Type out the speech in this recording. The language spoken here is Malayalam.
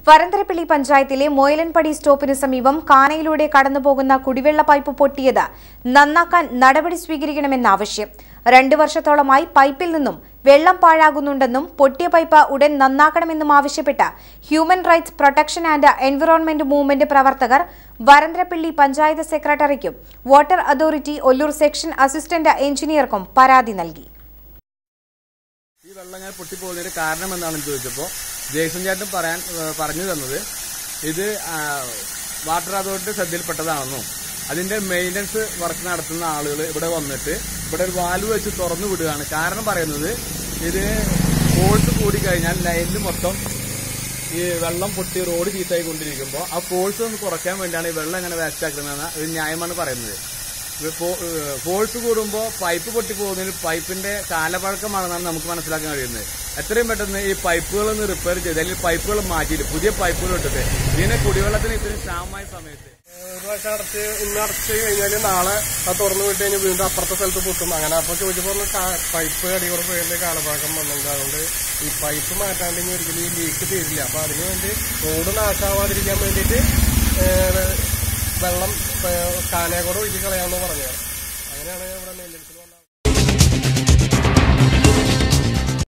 വരന്തരപ്പള്ളി പഞ്ചായത്തിലെ മോയലൻപടി സ്റ്റോപ്പിന് സമീപം കാനയിലൂടെ കടന്നുപോകുന്ന കുടിവെള്ള പൈപ്പ് പൊട്ടിയത് നന്നാക്കാൻ നടപടി സ്വീകരിക്കണമെന്ന ആവശ്യം രണ്ടു വർഷത്തോളമായി പൈപ്പിൽ നിന്നും വെള്ളം പാഴാകുന്നുണ്ടെന്നും പൊട്ടിയ പൈപ്പ് ഉടൻ നന്നാക്കണമെന്നും ആവശ്യപ്പെട്ട് human rights protection and environment movement പ്രവർത്തകർ വരന്തരപ്പള്ളി പഞ്ചായത്ത് സെക്രട്ടറിക്കും water authority Ollur section assistant എഞ്ചിനീയർക്കും പരാതി നൽകി ഈ വെള്ളം ഇങ്ങനെ പൊട്ടിപ്പോകുന്നതിന് കാരണം എന്താണെന്ന് ചോദിച്ചപ്പോൾ ജയ്സൺ ചേട്ടൻ പറയാൻ ഏഹ് പറഞ്ഞു തന്നത് ഇത് ആ, വാട്ടർ അതോറിറ്റി ശ്രദ്ധയിൽപ്പെട്ടതാണെന്നും അതിന്റെ മെയിൻ്റനൻസ് വർക്ക് നടത്തുന്ന ആളുകൾ ഇവിടെ വന്നിട്ട് ഇവിടെ ഒരു വാൽവ് വെച്ച് തുറന്നു വിടുകയാണ് കാരണം പറയുന്നത് ഇത് ഫോഴ്സ് കൂടി കഴിഞ്ഞാൽ ലൈനിൽ മൊത്തം ഈ വെള്ളം പൊട്ടി റോഡ് ചീത്തായി കൊണ്ടിരിക്കുമ്പോൾ ആ ഫോഴ്സ് ഒന്ന് കുറയ്ക്കാൻ വേണ്ടിയാണ് ഈ വെള്ളം ഇങ്ങനെ വേസ്റ്റ് ആക്കുന്നതെന്ന് ഒരു ന്യായമാണ് പറയുന്നത് ഫോഴ്സ് കൂടുമ്പോൾ പൈപ്പ് പൊട്ടി പോകുന്നതിന് പൈപ്പിന്റെ കാലപഴക്കമാണെന്നാണ് നമുക്ക് മനസ്സിലാക്കാൻ കഴിയുന്നത് എത്രയും പെട്ടെന്ന് ഈ പൈപ്പുകൾ ഒന്ന് റിപ്പയർ ചെയ്ത് അല്ലെങ്കിൽ പൈപ്പുകൾ മാറ്റിയിട്ട് പുതിയ പൈപ്പുകൾ ഇട്ടിട്ട് ഇതിനെ കുടിവെള്ളത്തിന് ഇത്രയും ക്ഷാമമായ സമയത്ത് ഒരു പ്രാവശ്യം അടച്ച് ഇന്ന് അടച്ച് കഴിഞ്ഞാൽ നാളെ അത് തുറന്നു വിട്ട് കഴിഞ്ഞാൽ വീണ്ടും അപ്പുറത്തെ സ്ഥലത്ത് പൊട്ടും അങ്ങനെ അപ്പോൾ ചോദിച്ചപ്പോൾ ഒന്ന് കാ- പൈപ്പ് അടിയോടെ പോയതിന്റെ കാലപ്പഴക്കം വന്നിട്ടുണ്ട് അതുകൊണ്ട് ഈ പൈപ്പ് മാറ്റാണ്ടെങ്കിൽ ഒരിക്കലും ഈ ലീക്ക് തീരില്ല അപ്പോൾ അതിന് വേണ്ടി റോഡ് നാശാവാതിരിക്കാൻ വേണ്ടിയിട്ട് ഏഹ്, വെള്ളം ഏഹ്, കാനയെ കൂടെ ഒഴുകി കളയാമെന്ന് പറഞ്ഞു അങ്ങനെയാണ് ഇവിടെ മെയിൻ്റെനൻസിൽ വന്ന